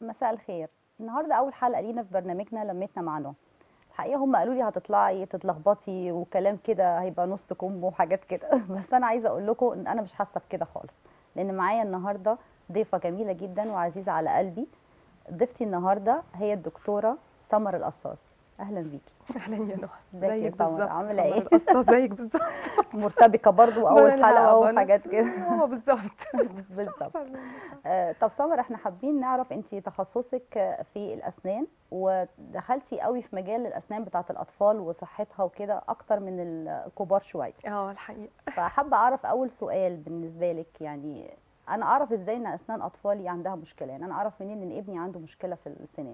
مساء الخير النهارده اول حلقه لينا في برنامجنا لمتنا مع نوع الحقيقه هم قالوا لي هتطلعي تتلخبطي وكلام كده هيبقى نص كم وحاجات كده بس انا عايزه اقول لكم ان انا مش حاسه بكده خالص لان معايا النهارده ضيفه جميله جدا وعزيزه على قلبي ضيفتي النهارده هي الدكتوره سمر القصاص اهلا بيكي اهلا يا نهى ازيك يا زيك سمر؟ بالظبط عاملة سمر إيه؟ القصة زيك بالظبط مرتبكه برضو اول بالهوا حلقه بنفس- وحاجات كده هو بالظبط بالظبط آه، طب سمر احنا حابين نعرف انت تخصصك آه، في الاسنان ودخلتي قوي في مجال الاسنان بتاعه الاطفال وصحتها وكده اكتر من الكبار شويه اه الحقيقه فحابه اعرف اول سؤال بالنسبه لك يعني انا اعرف ازاي ان اسنان اطفالي عندها مشكله يعني انا اعرف منين ان ابني عنده مشكله في السنان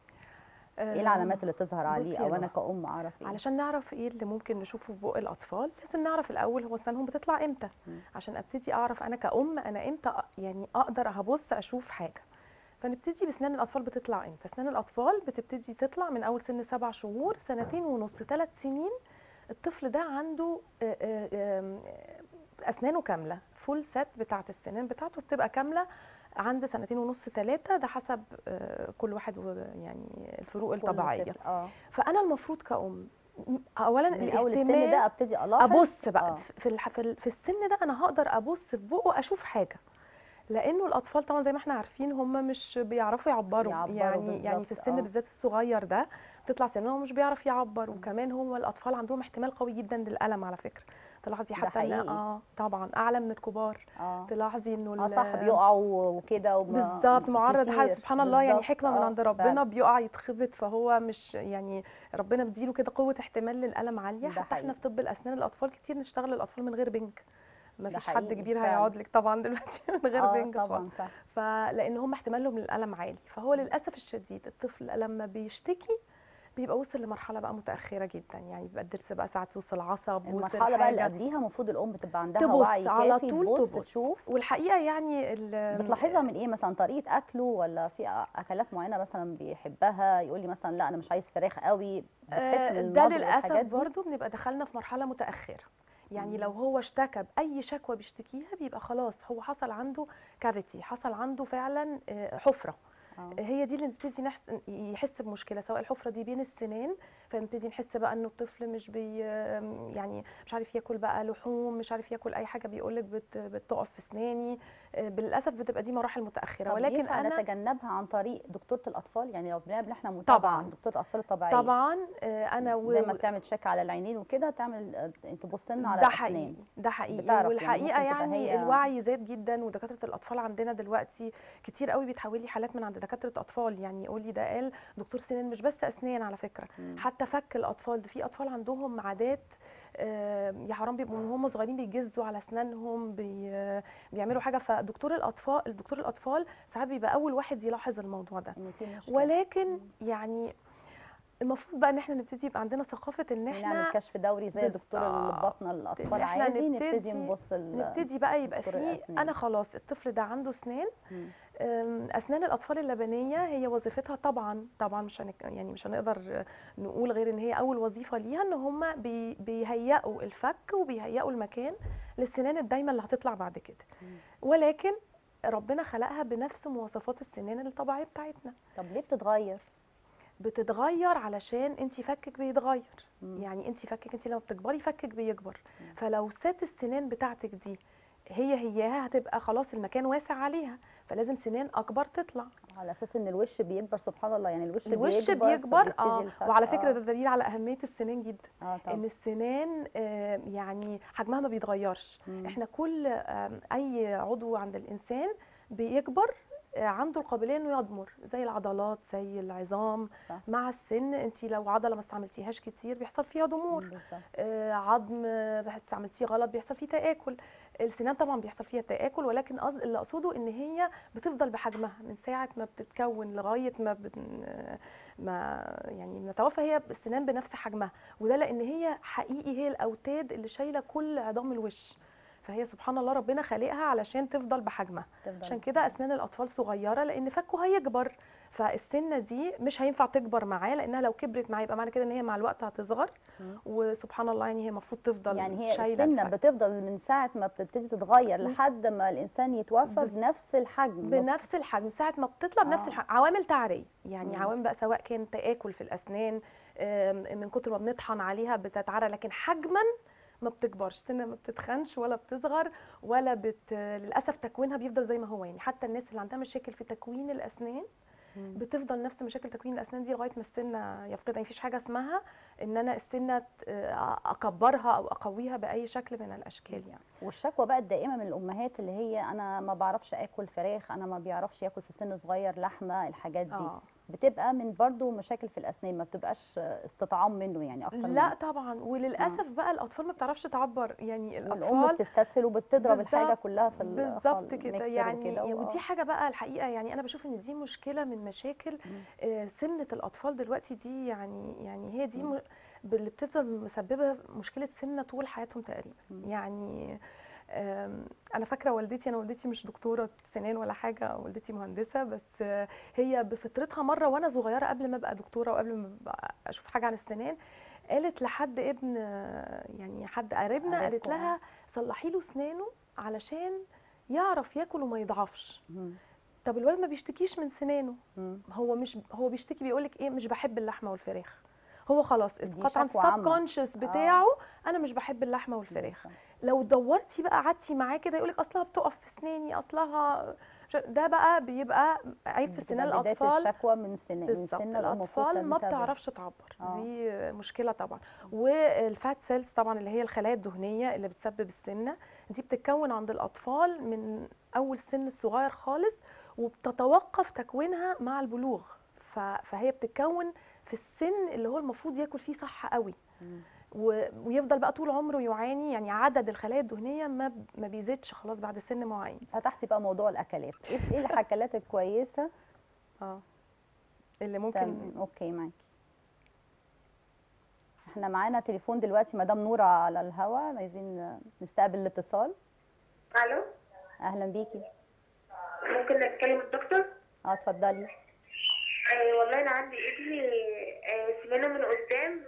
ايه العلامات اللي تظهر عليه بصي يا او انا نهى، كأم اعرف ايه علشان نعرف ايه اللي ممكن نشوفه في بق الاطفال لازم نعرف الاول هو اسنانهم بتطلع امتى مم. عشان ابتدي اعرف انا كأم انا امتى أ- يعني اقدر هبص اشوف حاجه فنبتدي باسنان الاطفال بتطلع امتى اسنان الاطفال بتبتدي تطلع من اول سن سبع شهور سنتين ونص ثلاث سنين الطفل ده عنده آه، آه، آم، آه، اسنانه كامله فول سيت بتاعت السنان بتاعته بتبقى كامله عند سنتين ونص ثلاثه ده حسب آه، كل واحد و- يعني الفروق كل الطبيعيه طفل. اه فانا المفروض كأم م- اولا من اول السن الاهتمام ده ابتدي الاحظ ابص بقى آه. في الح- في ال- في السن ده انا هقدر ابص في بقه اشوف حاجه لانه الاطفال طبعا زي ما احنا عارفين هم مش بيعرفوا يعبروا, يعبروا يعني يعني في بالظبط، السن آه. بالذات الصغير ده بتطلع سنهم مش بيعرف يعبر وكمان هم الاطفال عندهم احتمال قوي جدا للالم على فكره تلاحظي ده حتى ان حقيقي. اه طبعا اعلى من الكبار اه تلاحظي انه اه ال- صح بيقعوا وكده وما- بالظبط معرض لحاجه كتير. سبحان الله يعني بالظبط، حكمه من آه، عند ربنا فعلا. بيقع يتخبط فهو مش يعني ربنا مديله كده قوه احتمال للالم عاليه ده حتى حقيقي. احنا في طب الاسنان الاطفال كتير نشتغل الاطفال من غير بنك ما ده فيش حد حقيقي، كبير فعلا. هيقعد لك طبعا دلوقتي من غير اه بنك خالص طبعا صح فلان هم احتمالهم للالم عالي فهو للاسف الشديد الطفل لما بيشتكي بيبقى وصل لمرحله بقى متاخره جدا يعني بيبقى الضرس بقى ساعات وصل عصب وصل المرحله بقى اللي حاجة. قبليها المفروض الام بتبقى عندها تبص وعي على كافي طول تبص تبص تشوف والحقيقه يعني ال- بتلاحظها من ايه مثلا طريقه اكله ولا في اكلات معينه مثلا بيحبها يقول لي مثلا لا انا مش عايز فراخ قوي بتحس آه، من ده النضج للاسف والحاجات دي؟ برضو بنبقى دخلنا في مرحله متاخره يعني مم. لو هو اشتكى باي شكوى بيشتكيها بيبقى خلاص هو حصل عنده كافيتي حصل عنده فعلا آه، حفره آه. هي دي اللي نبتدي نحس يحس بمشكله سواء الحفره دي بين السنان فنبتدي نحس بقى انه الطفل مش بي يعني مش عارف ياكل بقى لحوم مش عارف ياكل اي حاجه بيقول لك بت بتقف في اسناني آه، بالاسف بتبقى دي مراحل متاخره طب ولكن ينفع انا نتجنبها عن طريق دكتوره الاطفال يعني لو بنعمل احنا متابعه طبعاً. عند دكتوره الاطفال الطبيعيه طبعا آه، انا و- زي ما بتعمل تشيك على العينين وكده تعمل آه، تبص لنا على ده الاسنان حقيقي ده حقيقي بتعرف يعني والحقيقه ممكن تبقى يعني, هي- الوعي زاد جدا ودكاتره الاطفال عندنا دلوقتي كتير قوي بيتحول لي حالات من عند دكاتره اطفال يعني يقول لي ده قال دكتور سنان مش بس اسنان على فكره مم. حتى فك الاطفال ده في اطفال عندهم عادات آه، يا حرام بيبقوا من هم صغيرين بيجزوا على اسنانهم بي بيعملوا حاجه فدكتور الاطفال دكتور الاطفال ساعات بيبقى اول واحد يلاحظ الموضوع ده إن في مشكلة. ولكن يعني المفروض بقى ان احنا نبتدي يبقى عندنا ثقافه ان احنا نعمل كشف دوري زي دكتور بالظبط. البطنه الاطفال إن إحنا عادي نبتدي نبتدي- نبص ال- نبتدي بقى يبقى دكتور فيه الأسنان. انا خلاص الطفل ده عنده اسنان مم. أم، اسنان الاطفال اللبنيه هي وظيفتها طبعا طبعا مش هنك يعني مش هنقدر نقول غير ان هي اول وظيفه ليها ان هم بي بيهيئوا الفك وبيهيئوا المكان للسنان الدايمه اللي هتطلع بعد كده مم. ولكن ربنا خلقها بنفس مواصفات السنان الطبيعيه بتاعتنا طب ليه بتتغير؟ بتتغير علشان انت فكك بيتغير مم. يعني انت فكك انت لما بتكبري فكك بيكبر مم. فلو سات السنان بتاعتك دي هي هياها هتبقى خلاص المكان واسع عليها فلازم سنان اكبر تطلع على اساس ان الوش بيكبر سبحان الله يعني الوش, الوش بيكبر بيكبر فبيبتدي اه الفتح. وعلى فكره آه. ده دليل على اهميه السنان جدا اه طبعا ان السنان آه، يعني حجمها ما بيتغيرش مم. احنا كل آم، اي عضو عند الانسان بيكبر آه، عنده القابليه انه يضمر زي العضلات زي العظام صح. مع السن انت لو عضله ما استعملتيهاش كتير بيحصل فيها ضمور مم، بالظبط آه، عظم آه، استعملتيه غلط بيحصل فيه تآكل السنان طبعا بيحصل فيها تآكل ولكن قصد اللي اقصده ان هي بتفضل بحجمها من ساعه ما بتتكون لغايه ما بت... ما يعني بنتوفى هي السنان بنفس حجمها وده لان هي حقيقي هي الاوتاد اللي شايله كل عظام الوش فهي سبحان الله ربنا خالقها علشان تفضل بحجمها تفضل عشان كده اسنان الاطفال صغيره لان فكه هيكبر فالسنه دي مش هينفع تكبر معاه لانها لو كبرت معاه يبقى معنى كده ان هي مع الوقت هتصغر مم. وسبحان الله يعني هي المفروض تفضل يعني هي شايله السنه الفرق. بتفضل من ساعه ما بتبتدي تتغير مم. لحد ما الانسان يتوفى بس- بنفس الحجم بنفس الحجم ساعه ما بتطلع بنفس آه. الحجم عوامل تعريه يعني مم. عوامل بقى سواء كان تاكل في الاسنان آم، من كتر ما بنطحن عليها بتتعرى لكن حجما ما بتكبرش السنه ما بتتخنش ولا بتصغر ولا بت... للاسف تكوينها بيفضل زي ما هو يعني حتى الناس اللي عندها مشاكل في تكوين الاسنان مم. بتفضل نفس مشاكل تكوين الاسنان دي لغايه ما السنه يفقدها يعني مفيش حاجه اسمها ان انا السنه ت- اكبرها او اقويها باي شكل من الاشكال يعني والشكوى بقى الدائمه من الامهات اللي هي انا ما بعرفش اكل فراخ انا ما بيعرفش ياكل في سن صغير لحمه الحاجات دي اه بتبقى من برضو مشاكل في الاسنان ما بتبقاش استطعام منه يعني اكتر لا من طبعا وللاسف بقى الاطفال ما بتعرفش تعبر يعني والام الاطفال بتستسهل وبتضرب الحاجه بالظبط- كلها في ال- بالظبط في كده الميكسر يعني وكده، ودي وآه. حاجه بقى الحقيقه يعني انا بشوف ان دي مشكله من مشاكل مم. آه، سمنه الاطفال دلوقتي دي يعني يعني هي دي مم. م- اللي بتفضل مسببه مشكله سمنه طول حياتهم تقريبا مم. يعني آم، انا فاكره والدتي انا والدتي مش دكتوره سنان ولا حاجه والدتي مهندسه بس آه، هي بفطرتها مره وانا صغيره قبل ما ابقى دكتوره وقبل ما أبقى اشوف حاجه عن السنان قالت لحد ابن آه، يعني حد قريبنا قالت قريبكم، آه. لها صلحي له اسنانه علشان يعرف ياكل وما يضعفش مم. طب الولد ما بيشتكيش من سنانه مم. هو مش هو بيشتكي بيقولك ايه مش بحب اللحمه والفراخ هو خلاص دي اسقاط عن شكوى عامة. السبكونشس بتاعه انا مش بحب اللحمه والفراخ بالظبط. لو دورتي بقى قعدتي معاه كده يقولك اصلها بتقف في اسناني اصلها ش- ده بقى بيبقى عيب في سنان بتبقى بداية الاطفال الشكوى من سن من بالظبط سن الام المفروض الاطفال ما تنتبه. بتعرفش تعبر آه. دي مشكله طبعا والفات سيلز طبعا اللي هي الخلايا الدهنيه اللي بتسبب السمنه دي بتتكون عند الاطفال من اول سن الصغير خالص وبتتوقف تكوينها مع البلوغ ف- فهي بتتكون في السن اللي هو المفروض ياكل فيه صح قوي مم. و- ويفضل بقى طول عمره يعاني يعني عدد الخلايا الدهنيه ما ب- ما بيزيدش خلاص بعد سن معين فتحتي بقى موضوع الاكلات ايه ايه الاكلات الكويسه اه اللي ممكن تمام اوكي معاكي احنا معانا تليفون دلوقتي مدام نورة على الهوا عايزين نستقبل الاتصال الو اهلا بيكي ممكن نتكلم الدكتور اه اتفضلي آه والله انا عندي ابني آه سنانه من قدام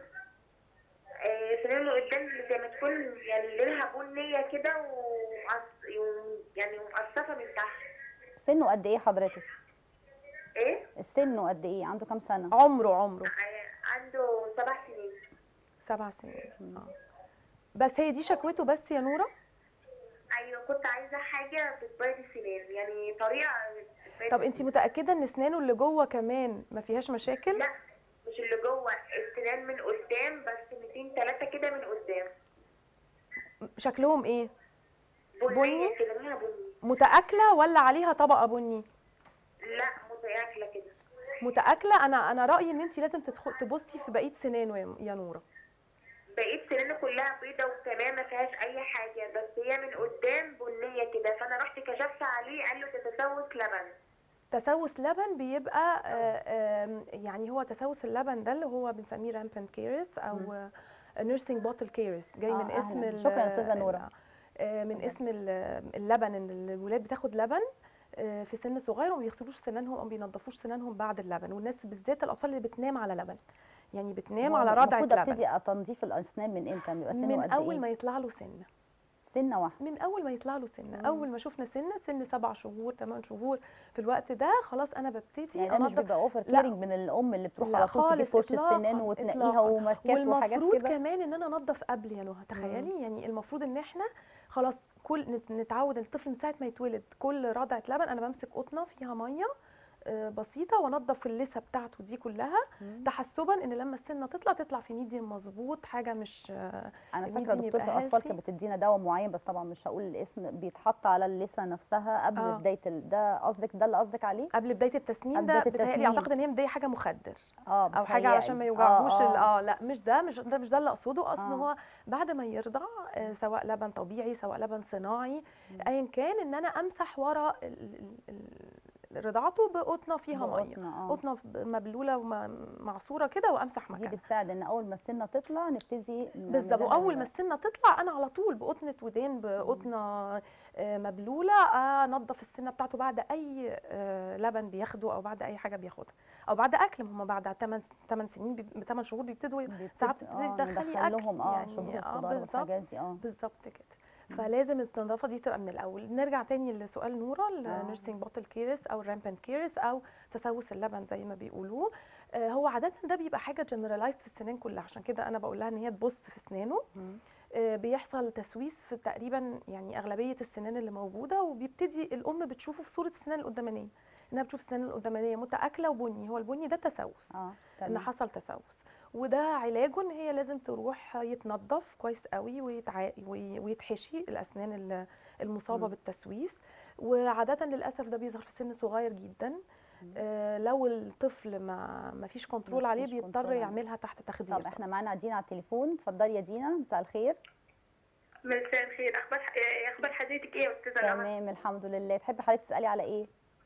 آه سنانه من قدام زي ما تكون يعني لونها بنيه كده ومقص- و- يعني مقصفه من تحت سنه قد ايه حضرتك ايه سنه قد ايه عنده كام سنه عمره عمره آه عنده سبع سنين سبع سنين اه بس هي دي شكوته بس يا نوره ايوه كنت عايزه حاجه بتبيض السنان يعني طريقه بتبيض طب انت السنان. متاكده ان اسنانه اللي جوه كمان ما فيهاش مشاكل لا مش اللي جوه السنان من قدام بس 200 3 كده من قدام شكلهم ايه بني؟ بنيه كده لونها بني متاكله ولا عليها طبقه بني لا متاكله كده متاكله انا انا رايي ان انت لازم تدخل تبصي في بقيه سنانه يا- يا نوره بقيت سنانه كلها بيضة وتمام ما فيهاش اي حاجه بس هي من قدام بنيه كده فانا رحت كشفت عليه قال له تتسوس لبن تسوس لبن بيبقى آه، آم، يعني هو تسوس اللبن ده اللي هو بنسميه رامبنت كيرس او نيرسينج بوتل كيرس جاي آه، من اسم أهلاً. ال- شكراً أستاذة نورة. آه، من اسم ال- اللبن ان الولاد بتاخد لبن آه، في سن صغير وما بيغسلوش سنانهم او بينضفوش سنانهم بعد اللبن والناس بالذات الاطفال اللي بتنام على لبن يعني بتنام هو على رضعه المفروض لبن ابتدي تنظيف الاسنان من امتى بيبقى سنه من قد اول ايه ما يطلع له سنه سنه واحده من اول ما يطلع له سنه مم. اول ما شفنا سنه سن سبع شهور ثمان شهور في الوقت ده خلاص انا ببتدي يعني ده مش انضف بيبقى اوفر لا. كيرنج من الام اللي بتروح لا على طول تجيب خالص، فرشه السنان إطلاقاً، وتنقيها إطلاقاً. وماركات وحاجات والمفروض كده كمان ان انا انضف قبل يا نهى تخيلي يعني المفروض ان احنا خلاص كل نت- نتعود الطفل من ساعه ما يتولد كل رضعه لبن انا بمسك قطنه فيها ميه آه، بسيطه وانضف اللثه بتاعته دي كلها مم. تحسبا ان لما السنه تطلع تطلع في ميديم مظبوط حاجه مش آه، انا الميديم فاكره دكتوره يبقى الاطفال healthy. كانت بتدينا دواء معين بس طبعا مش هقول الاسم بيتحط على اللثه نفسها قبل آه. بدايه ال... ده قصدك ده اللي قصدك عليه قبل بدايه التسنين قبل ده بداية بتهيألي التسنين. اعتقد ان هي مديه حاجه مخدر اه او حاجه بتهيألي. عشان ما يوجعهوش ال- اه اه لا مش ده مش ده مش ده اللي اقصده اصلا آه. هو بعد ما يرضع آه، سواء لبن طبيعي سواء لبن صناعي ايا كان ان انا امسح ورا ال- ال- ال- رضاعته بقطنه فيها ميه بقطنة، اه قطنه مبلوله ومعصوره كده وامسح دي مكانها بتساعد ان اول ما السنه تطلع نبتدي نعمل بالظبط لها واول ال- ما السنه تطلع انا على طول بقطنه ودان بقطنه آه، مبلوله انضف السنه بتاعته بعد اي آه، لبن بياخده او بعد اي حاجه بياخدها او بعد اكل هم بعد 8 8 سنين 8 شهور بيبتدوا بيبتدي- ساعات بتبتدي اه تدخلي ندخل اكل لهم اه يعني شبه اه الخضار بالظبط والحاجات دي اه بالظبط كده فلازم النظافه دي تبقى من الاول نرجع تاني لسؤال نوره النيرسينج بوتل كيرس او الرامبنت كيرس او تسوس اللبن زي ما بيقولوه آه، هو عاده ده بيبقى حاجه جنرالايزد في السنان كلها عشان كده انا بقول لها ان هي تبص في اسنانه مم. آه، بيحصل تسويس في تقريبا يعني اغلبيه السنان اللي موجوده وبيبتدي الام بتشوفه في صوره السنان القدامانيه انها بتشوف السنان القدامانيه متاكله وبني هو البني ده تسوس اه ان تمام حصل تسوس وده علاجه ان هي لازم تروح يتنضف كويس قوي ويتع... وي- ويتحشي الاسنان ال- المصابه مم. بالتسويس وعاده للاسف ده بيظهر في سن صغير جدا مم. آه لو الطفل ما ما فيش كنترول عليه مفيش بيضطر كنترول عليه. يعملها تحت تخدير طب احنا معانا دينا على التليفون اتفضلي يا دينا مساء الخير مساء الخير اخبار إيه اخبار حضرتك ايه يا استاذه رنا تمام الحمد لله تحبي حضرتك تسالي على ايه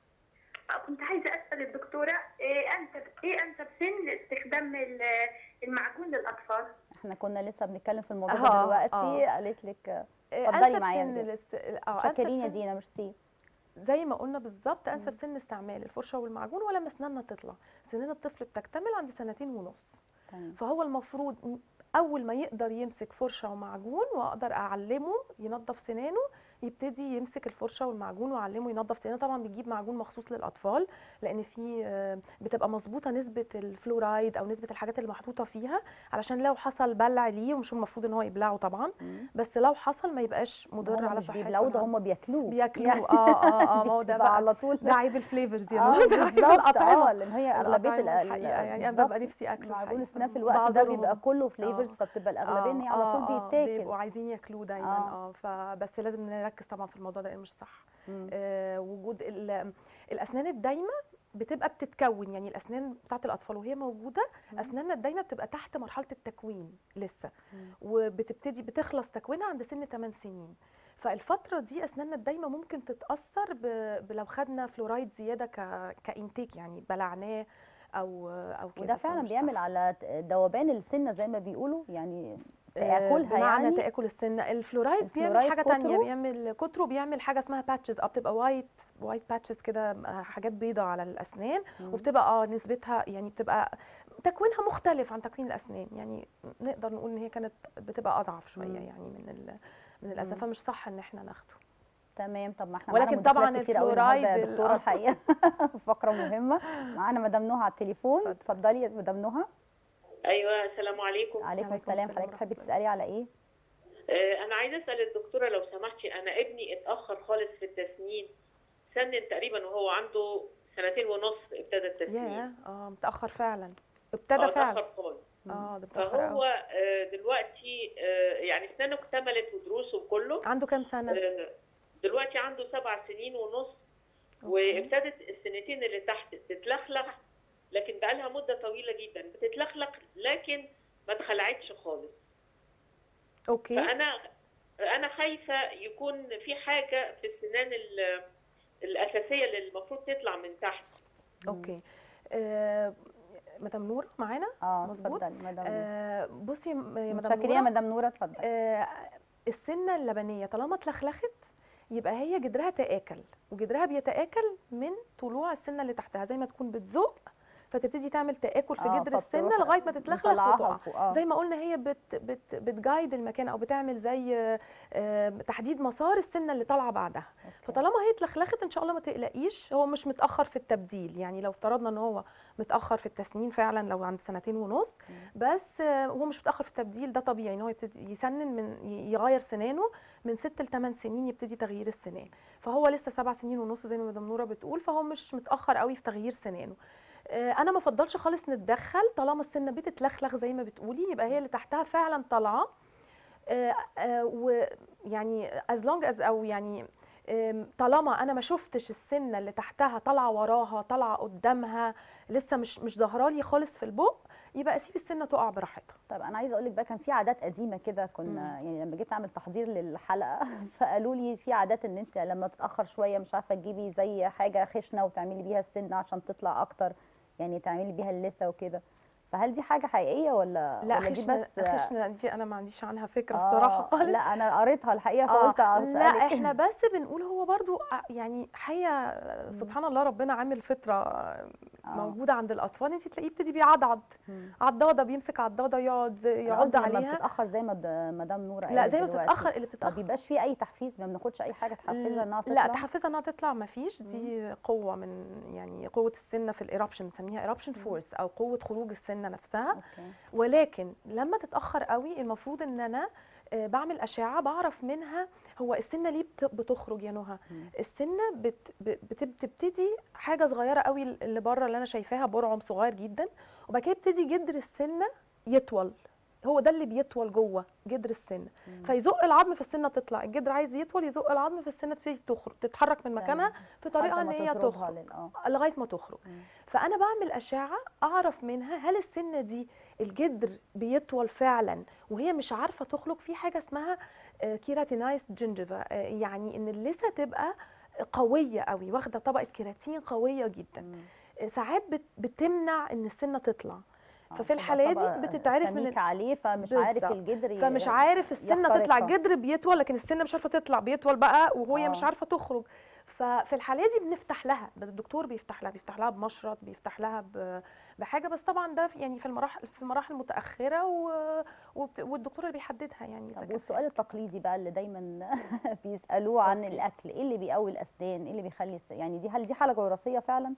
كنت عايزه اسال الدكتوره ايه انسب ايه انسب سن لاستخدام ال- المعجون للاطفال احنا كنا لسه بنتكلم في الموضوع آه، ده دلوقتي آه. قالت لك آه، اتفضلي أنسب معايا سن يا الاست... اه أنسب شاكرين يا سن- دينا ميرسي زي ما قلنا بالظبط انسب سن استعمال الفرشه والمعجون ولما اسناننا تطلع سنان الطفل بتكتمل عند سنتين ونص تمام فهو المفروض م- اول ما يقدر يمسك فرشه ومعجون واقدر اعلمه ينظف سنانه يبتدي يمسك الفرشه والمعجون واعلمه ينظف سنانه طبعا بيجيب معجون مخصوص للاطفال لان في آه، بتبقى مظبوطه نسبه الفلورايد او نسبه الحاجات اللي محطوطه فيها علشان لو حصل بلع ليه ومش المفروض ان هو يبلعه طبعا مم. بس لو حصل ما يبقاش مضر هم على مش صحته بيبلعوا ده يعني. هم بياكلوه بياكلوه يعني اه اه اه دي ما هو ده بتبقى بقى على طول ده عيب الفليفرز يا اه نور ده عيب بالظبط الأطعمة. اه لان هي اغلبيه ال- الأطعمة ال- الحقيقة يعني انا بالظبط. ببقى نفسي اكله معجون الحقيقة. السنان في الوقت ده بيبقى بعذرهم. كله فليفرز فبتبقى الاغلبيه ان هي على طول بيتاكل بيبقوا عايزين ياكلوه دايما آه. اه فبس لازم نركز طبعا في الموضوع ده لان مش صح مم. آه وجود ال- الاسنان الدايمه بتبقى بتتكون يعني الاسنان بتاعت الاطفال وهي موجوده مم. اسناننا الدايمه بتبقى تحت مرحله التكوين لسه مم. وبتبتدي بتخلص تكوينها عند سن 8 سنين فالفتره دي اسناننا الدايمه ممكن تتاثر ب... ب- لو خدنا فلورايد زياده ك... كانتيك يعني بلعناه او او كده وده فعلا فمش بيعمل صح. على ت- ذوبان السنه زي ما بيقولوا يعني آه، تاكلها بمعنى يعني تاكل السنه الفلورايد, الفلورايد بيعمل حاجه تانية كتره؟ بيعمل كتره بيعمل حاجه اسمها باتشز اه بتبقى وايت وايت باتشز كده آه، حاجات بيضة على الاسنان مم. وبتبقى اه نسبتها يعني بتبقى تكوينها مختلف عن تكوين الاسنان يعني نقدر نقول ان هي كانت بتبقى اضعف شويه مم. يعني من ال من الاسنان مم. فمش صح ان احنا ناخده تمام طب ما احنا ولكن معانا مداخلات طبعاً كتير قوي النهارده يا الفلورايد دكتوره ال- الحقيقه فقره مهمه معانا مدام نهى على التليفون اتفضلي يا مدام نهى ايوه السلام عليكم عليكم عليكم السلام السلام حضرتك ورحمة تحبي الله. تسالي على ايه آه، انا عايزه اسال الدكتوره لو سمحتي انا ابني اتاخر خالص في التسنين سنن تقريبا وهو عنده سنتين ونص ابتدى التسنين ياه اه متاخر فعلا آه، ابتدى فعلا اتاخر خالص اه ده متاخر فهو قوي آه، دلوقتي آه، يعني اسنانه اكتملت ودروسه وكله عنده كام سنه آه، دلوقتي عنده سبع سنين ونص أوكي. وابتدت السنتين اللي تحت تتلخلخ لكن بقالها مده طويله جدا بتتلخلخ لكن ما اتخلعتش خالص اوكي فانا انا خايفه يكون في حاجه في السنان ال- الاساسيه اللي المفروض تطلع من تحت اوكي آه مدام نور معانا اه مظبوط. اتفضلي مدام نور آه بصي يا م- يا مدام متشكرين يا نورة مدام نوره اتفضلي آه السنه اللبنيه طالما اتلخلخت يبقى هي جدرها تآكل وجدرها بيتآكل من طلوع السنه اللي تحتها زي ما تكون بتزق فتبتدي تعمل تآكل في آه، جدر السنه فبتروح لغايه ما تتلخلخ مطلعاها وتقع لفوق، اه زي ما قلنا هي بت بت بتجايد المكان او بتعمل زي آه، آه، تحديد مسار السنه اللي طالعه بعدها أوكي. فطالما هي اتلخلخت ان شاء الله ما تقلقيش هو مش متاخر في التبديل يعني لو افترضنا ان هو متاخر في التسنين فعلا لو عند سنتين ونص مم. بس آه، هو مش متاخر في التبديل ده طبيعي ان هو يبتدي يسنن من ي- يغير سنانه من 6 ل 8 سنين يبتدي تغيير السنان فهو لسه 7 سنين ونص زي ما مدام نوره بتقول فهو مش متاخر قوي في تغيير سنانه آه، انا ما افضلش خالص نتدخل طالما السنه بتتلخلخ زي ما بتقولي يبقى هي اللي تحتها فعلا طالعه آه، آه، ويعني از لونج از او يعني آم، طالما انا ما شفتش السنه اللي تحتها طالعه وراها طالعه قدامها لسه مش مش ظاهره لي خالص في البق يبقى اسيب السنه تقع براحتها طب انا عايزه اقول لك بقى كان في عادات قديمه كده كنا يعني لما جيت اعمل تحضير للحلقه فقالوا لي في عادات ان انت لما تتاخر شويه مش عارفه تجيبي زي حاجه خشنه وتعملي بيها السنه عشان تطلع اكتر يعني تعملي بيها اللثه وكده فهل دي حاجه حقيقيه ولا لا ولا دي خشنه بس خشنه دي انا ما عنديش عنها فكره آه، الصراحه خالص لا انا قريتها الحقيقه آه، فقلت اسالك لا احنا بس بنقول هو برضو آه، يعني حقيقه سبحان الله ربنا عامل فطره آه. موجوده عند الاطفال انت تلاقيه يبتدي بيعضعض مم. عضاضه بيمسك عضاضه يقعد أنا يعض قصدي لما عليها بتتاخر زي ما د- مدام نوره لا قالت زي ما دلوقتي، بتتاخر اللي ما بتتاخر بيبقاش في اي تحفيز ما بناخدش اي حاجه تحفزها انها تطلع لا تحفزها انها تطلع ما فيش دي قوه من يعني قوه السنه في الايرابشن بنسميها ايرابشن فورس او قوه خروج السنه نفسها أوكي. ولكن لما تتاخر قوي المفروض ان انا آه، بعمل اشعه بعرف منها هو السنه ليه بت- بتخرج يا نهى مم. السنه بت بت- بتبتدي حاجه صغيره قوي اللي بره اللي انا شايفاها برعم صغير جدا وبعد كده يبتدي جدر السنه يطول هو ده اللي بيطول جوه جدر السنه مم. فيزق العظم في السنه تطلع الجدر عايز يطول يزق العظم في السنه تبتدي تخرج تتحرك من مكانها في طريقه لحد ان ما هي تضربها تخرج لل- اه لغايه ما تخرج مم. فانا بعمل اشعه اعرف منها هل السنه دي الجدر بيطول فعلا وهي مش عارفه تخرج في حاجه اسمها كيراتينايز جنجيفا يعني ان اللثه تبقى قويه قوي واخده طبقه كيراتين قويه جدا مم. آه، ساعات بت- بتمنع ان السنه تطلع آه، ففي تبقى الحالة دي طبقة بتتعرف من سميك ال- عليه فمش عارف بالظبط. الجدر ي- فمش عارف السنه تطلع يخترقها. الجدر بيطول لكن السنه مش عارفه تطلع بيطول بقى وهي آه. مش عارفه تخرج ففي الحالة دي بنفتح لها ده الدكتور بيفتح لها بيفتح لها بمشرط بيفتح لها ب- بحاجه بس طبعا ده في- يعني في المراحل في مراحل متاخره و... وبت- والدكتور اللي بيحددها يعني إذا طب كان والسؤال التقليدي بقى اللي دايما بيسالوه عن أوكي. الاكل ايه اللي بيقوي الاسنان ايه اللي بيخلي الس- يعني دي هل دي حاله وراثيه فعلا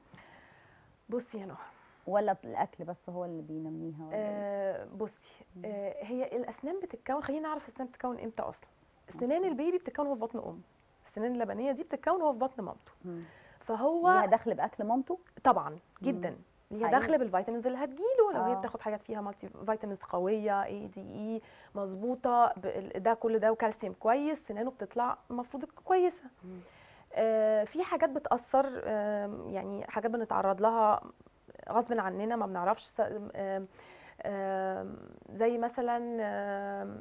بصي يا نهى ولا الاكل بس هو اللي بينميها ولا إيه؟ آه بصي آه هي الاسنان بتتكون خلينا نعرف الاسنان بتتكون امتى اصلا سنان البيبي بتتكون وهو في بطن امه السنان اللبنيه دي بتتكون وهو في بطن مامته مم. فهو ليها دخل باكل مامته طبعا جدا ليها حقيقي. دخل بالفيتامينز اللي هتجيله لو هي آه. بتاخد حاجات فيها مالتي فيتامينز قويه اي دي اي مظبوطه ب- ده كل ده وكالسيوم كويس سنانه بتطلع المفروض كويسه مم. آه في حاجات بتاثر آم، يعني حاجات بنتعرض لها غصب عننا ما بنعرفش س- آم، آم، زي مثلا آم،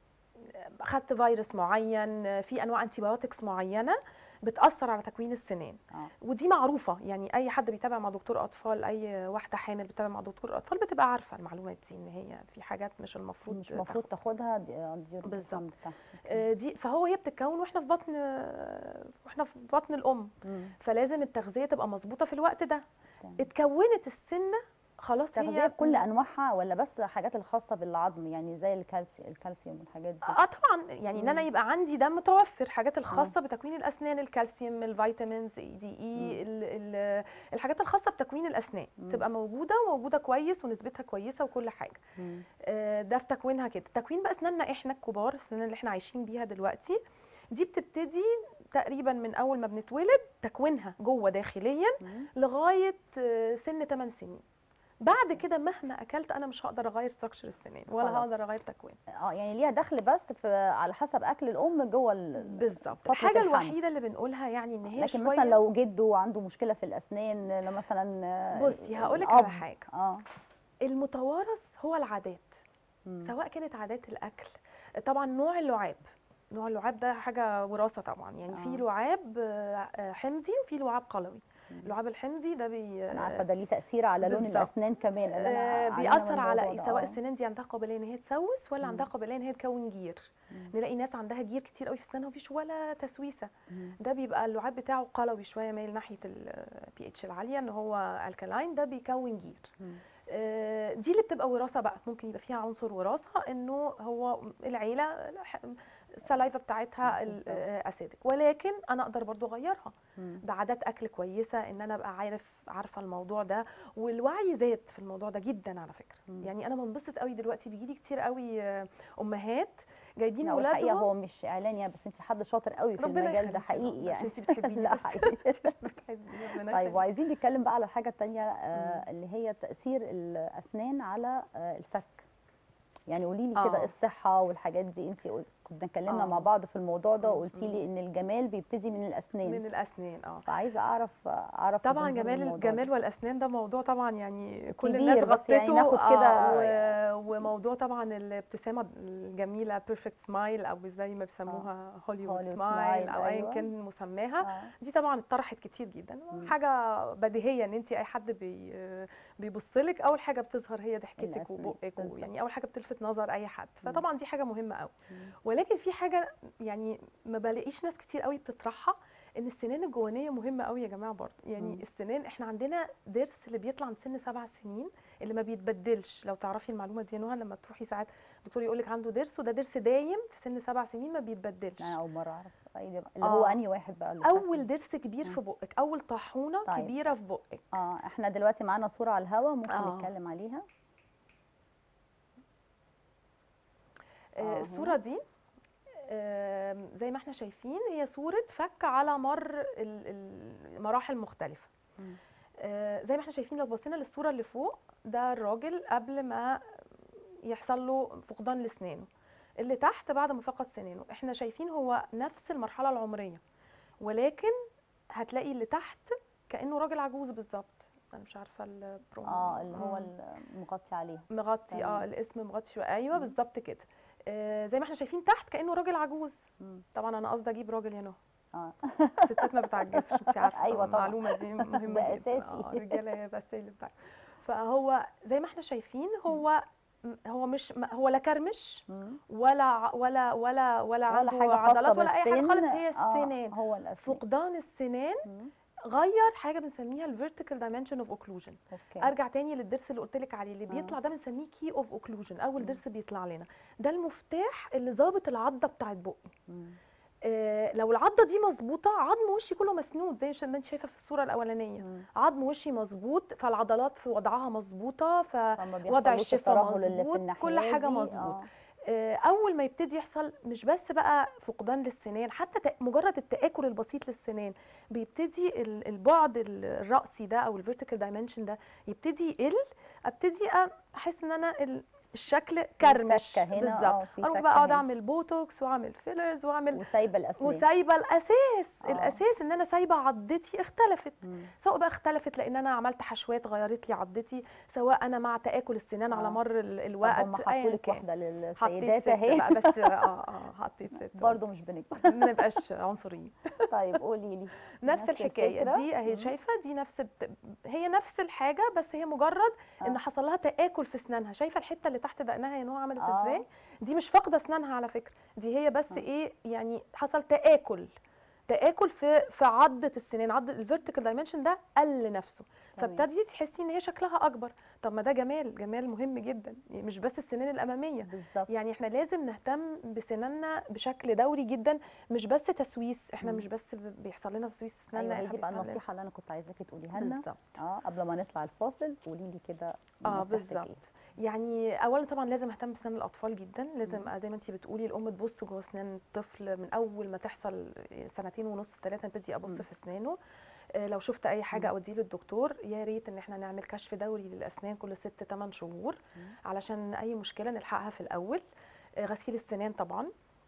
خدت فيروس معين في انواع انتيبيوتكس معينه بتاثر على تكوين السنان اه ودي معروفه يعني اي حد بيتابع مع دكتور اطفال اي واحده حامل بتتابع مع دكتور اطفال بتبقى عارفه المعلومات دي ان هي في حاجات مش المفروض مش المفروض تاخدها دي آه، دي رول بالظبط. الثumb بتاعها. آه، دي فهو هي بتتكون واحنا في بطن آه، واحنا في بطن الام مم. فلازم التغذيه تبقى مظبوطه في الوقت ده تمام. اتكونت السنه خلاص تغذيه هي بكل انواعها ولا بس حاجات الخاصه بالعظم يعني زي الكالسيوم الكالسيوم والحاجات دي اه طبعا يعني ان انا مم. يبقى عندي ده متوفر الحاجات الخاصه بتكوين الاسنان الكالسيوم الفيتامينز اي دي اي ال- ال- الحاجات الخاصه بتكوين الاسنان مم. تبقى موجوده وموجوده كويس ونسبتها كويسه وكل حاجه مم. آه، ده في تكوينها كده تكوين بقى اسناننا احنا الكبار السنان اللي احنا عايشين بيها دلوقتي دي بتبتدي تقريبا من اول ما بنتولد تكوينها جوه داخليا مم. لغايه آه، سن 8 سنين بعد كده مهما اكلت انا مش هقدر اغير ستراكشر السنان ولا خلاص. هقدر اغير تكوين اه يعني ليها دخل بس في على حسب اكل الام جوه ال- بالظبط فترة الحاجه الحمل. الوحيده اللي بنقولها يعني ان هي لكن شويه مثلا لو جده عنده مشكله في الاسنان لو مثلا آه، بصي هقول لك الأب، على حاجه اه المتوارث هو العادات مم. سواء كانت عادات الاكل طبعا نوع اللعاب نوع اللعاب ده حاجه وراثه طبعا يعني في آه. لعاب آه، آه، حمضي وفي لعاب قلوي مم. اللعاب الحمضي ده بي انا عارفه ده ليه تاثير على لون بالظبط. الاسنان كمان لأن أنا آه، عانينا من بيأثر على الموضوع إيه؟ ده، سواء آه. السنان دي عندها قابليه ان هي تسوس ولا مم. عندها قابليه ان هي تكون جير مم. نلاقي ناس عندها جير كتير قوي في اسنانها ومفيش ولا تسويسه مم. ده بيبقى اللعاب بتاعه قلوي شويه مايل ناحيه البي اتش العاليه ان هو الكالاين ده بيكون جير مم. آه، دي اللي بتبقى وراثه بقى ممكن يبقى فيها عنصر وراثه انه هو العيله الح- السلايفه بتاعتها بالظبط. اسيدك ولكن انا اقدر برضو اغيرها مم. بعادات اكل كويسه ان انا ابقى عارف عارفه الموضوع ده والوعي زاد في الموضوع ده جدا على فكره مم. يعني انا بنبسط قوي دلوقتي بيجي لي كتير قوي آه، امهات جايبين لا الحقيقه ولادهم هو مش اعلان يعني بس انت حد شاطر قوي في ربنا المجال ده يخليكي حقيقي والله، عشان يعني انت بتحبيني لا بس. حقيقي بتحبيني، ربنا طيب يخليكي. وعايزين نتكلم بقى على الحاجه التانية آه اللي هي تاثير الاسنان على آه الفك يعني قولي لي كده آه. الصحه والحاجات دي انت كنا اتكلمنا آه. مع بعض في الموضوع ده مم. وقلتي لي ان الجمال بيبتدي من الاسنان من الاسنان اه فعايزه اعرف اعرف طبعا الجمهور جمال الموضوع ده. الجمال والاسنان ده موضوع طبعا يعني كل كبير، الناس بس غطته يعني ناخد كده آه و- وموضوع طبعا الابتسامه الجميله بيرفكت سمايل او زي ما بيسموها هوليوود هوليوود سمايل سمايل، او ايا أيوة. كان مسماها آه. دي طبعا اتطرحت كتير جدا مم. حاجه بديهيه ان انت اي حد بي بيبص لك اول حاجه بتظهر هي ضحكتك الأسنان، وبقك بالظبط. يعني اول حاجه بتلفت نظر اي حد مم. فطبعا دي حاجه مهمه قوي مم. ولكن في حاجه يعني ما بلاقيش ناس كتير قوي بتطرحها ان السنان الجوانيه مهمه قوي يا جماعه برضه يعني مم. السنان احنا عندنا ضرس اللي بيطلع من سن سبع سنين اللي ما بيتبدلش لو تعرفي المعلومه دي يا نهى لما تروحي ساعات الدكتور يقول لك عنده ضرس وده ضرس دايم في سن سبع سنين ما بيتبدلش انا اول مره اعرف أي ده- اللي هو آه. انهي واحد بقى اللي تحت اول ده؟ ضرس كبير مم. في بقك اول طاحونه طيب. كبيره في بقك اه احنا دلوقتي معانا صوره على الهوا ممكن آه. نتكلم عليها آه، آه، الصورة دي آم، زي ما احنا شايفين هي صورة فك على مر ال- المراحل مختلفة مم. آه، زي ما احنا شايفين لو بصينا للصورة اللي فوق ده الراجل قبل ما يحصل له فقدان لسنانه اللي تحت بعد ما فقد سنانه احنا شايفين هو نفس المرحلة العمرية ولكن هتلاقي اللي تحت كأنه راجل عجوز بالظبط انا مش عارفة البرو اه اللي هو مم. المغطي عليه مغطي اه تمام. الاسم مغطي شويه ايوه مم. بالظبط كده آه زي ما احنا شايفين تحت كانه راجل عجوز مم. طبعا انا قصدي اجيب راجل يا نهى اه الستات ما بتعجزش انت عارفه أيوة طبعا. المعلومه دي مهمه ده جدا أساسي. اه الرجاله بس هي اللي بتاع فهو زي ما احنا شايفين هو هو مش ما- هو لا كرمش مم. ولا ع- ولا ولا ولا عنده ولا حاجه خاصه عضلات ولا اي حاجه بالسن خالص هي آه، السنان هو الاسنان فقدان السنان مم. غير حاجه بنسميها الفيرتيكال دايمنشن اوف اوكلوجن اوكي ارجع تاني للضرس اللي قلت لك عليه اللي آه. بيطلع ده بنسميه كي اوف اوكلوجن اول مم. ضرس بيطلع لنا ده المفتاح اللي ظابط العضه بتاعت بقي مم. آه لو العضه دي مظبوطه عظم وشي كله مسنود زي ما انت شايفه في الصوره الاولانيه مم. عظم وشي مظبوط فالعضلات في وضعها مظبوطه ف فما وضع بيحصلوش الشفة الترهل اللي في مظبوط، الناحيه كل حاجة دي. مظبوط. آه. آه، اول ما يبتدي يحصل مش بس بقى فقدان للسنان حتى تأ- مجرد التاكل البسيط للسنان بيبتدي ال- البعد ال- الراسي ده او الفيرتيكال دايمنشن ده يبتدي يقل ابتدي أ- احس ان انا ال- الشكل كرمش تكة هنا، بالظبط آه، في اروح تكة بقى اقعد هنا. اعمل بوتوكس واعمل فيلرز واعمل وسايبه الاسنان وسايبه الاساس آه. الاساس ان انا سايبه عضتي اختلفت مم. سواء بقى اختلفت لان انا عملت حشوات غيرت لي عضتي سواء انا مع تاكل السنان على آه. مر ال- طب الوقت هم حطوا أياً لك كان. واحده حطيت للسيدات ست اهي بقى بس اه اه حطيت ست برضه مش بنكبر ما نبقاش عنصريين طيب قولي لي نفس الحكايه الفكرة؟ دي اهي مم. شايفه دي نفس الت... هي نفس الحاجه بس هي مجرد ان آه. حصل لها تاكل في اسنانها شايفه الحته اللي تحت دقنها يا نوع عملت آه. ازاي دي مش فاقده اسنانها على فكره دي هي بس آه. ايه يعني حصل تاكل تاكل في في عضه السنان عضه الفيرتيكال دايمنشن ده قل نفسه تمام. فابتدي تحسي ان هي شكلها اكبر طب ما ده جمال جمال مهم جدا يعني مش بس السنان الاماميه بالظبط يعني احنا لازم نهتم بسناننا بشكل دوري جدا مش بس تسويس احنا مم. مش بس ب- بيحصل لنا تسويس اسناننا ايوه هي احنا دي بقى بيحصل لنا- النصيحه اللي انا كنت عايزاكي تقوليها لنا بالظبط اه قبل ما نطلع الفاصل قولي لي كده اه نصيحتك بالظبط إيه؟ يعني اولا طبعا لازم اهتم بسنان الاطفال جدا لازم مم. زي ما انت بتقولي الام تبص جوه اسنان الطفل من اول ما تحصل سنتين ونص ثلاثه ابتدي ابص مم. في اسنانه آه، لو شفت اي حاجه مم. اوديه للدكتور يا ريت ان احنا نعمل كشف دوري للاسنان كل ست 8 شهور مم. علشان اي مشكله نلحقها في الاول آه، غسيل السنان طبعا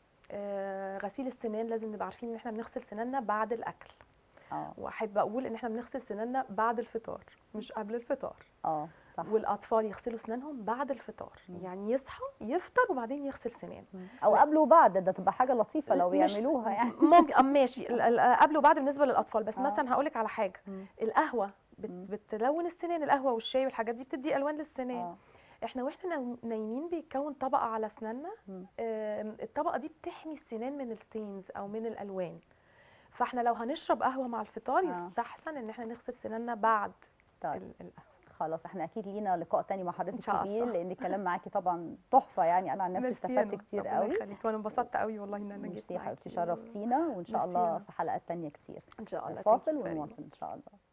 آه، غسيل السنان لازم نبقى عارفين ان احنا بنغسل سناننا بعد الاكل اه واحب اقول ان احنا بنغسل سناننا بعد الفطار مش قبل الفطار اه صح والاطفال يغسلوا اسنانهم بعد الفطار مم. يعني يصحى يفطر وبعدين يغسل سنان مم. او قبل وبعد ده تبقى حاجه لطيفه لو مش- يعملوها يعني ممكن أم ماشي ال- ال- قبل وبعد بالنسبه للاطفال بس آه. مثلا هقول لك على حاجه مم. القهوه بت مم. بتلون السنان القهوه والشاي والحاجات دي بتدي الوان للسنان اه احنا واحنا نايم- نايمين بيتكون طبقه على اسناننا مم. آم، الطبقه دي بتحمي السنان من الستينز او من الالوان فاحنا لو هنشرب قهوه مع الفطار آه. يستحسن ان احنا نغسل سناننا بعد طيب ال- القهوه خلاص احنا اكيد لينا لقاء تاني مع حضرتك إن شاء كبير الله. لان الكلام معاكي طبعا تحفه يعني انا عن نفسي ميرسي يا استفدت نور، كتير ربنا قوي يخليك وانا انبسطت قوي والله ان انا جيت ميرسي يا حبيبتي معاكي. شرفتينا وان شاء ميرسي يا الله نور. في حلقات تانية كتير ان شاء الله فاصل thank you very ونواصل much. ان شاء الله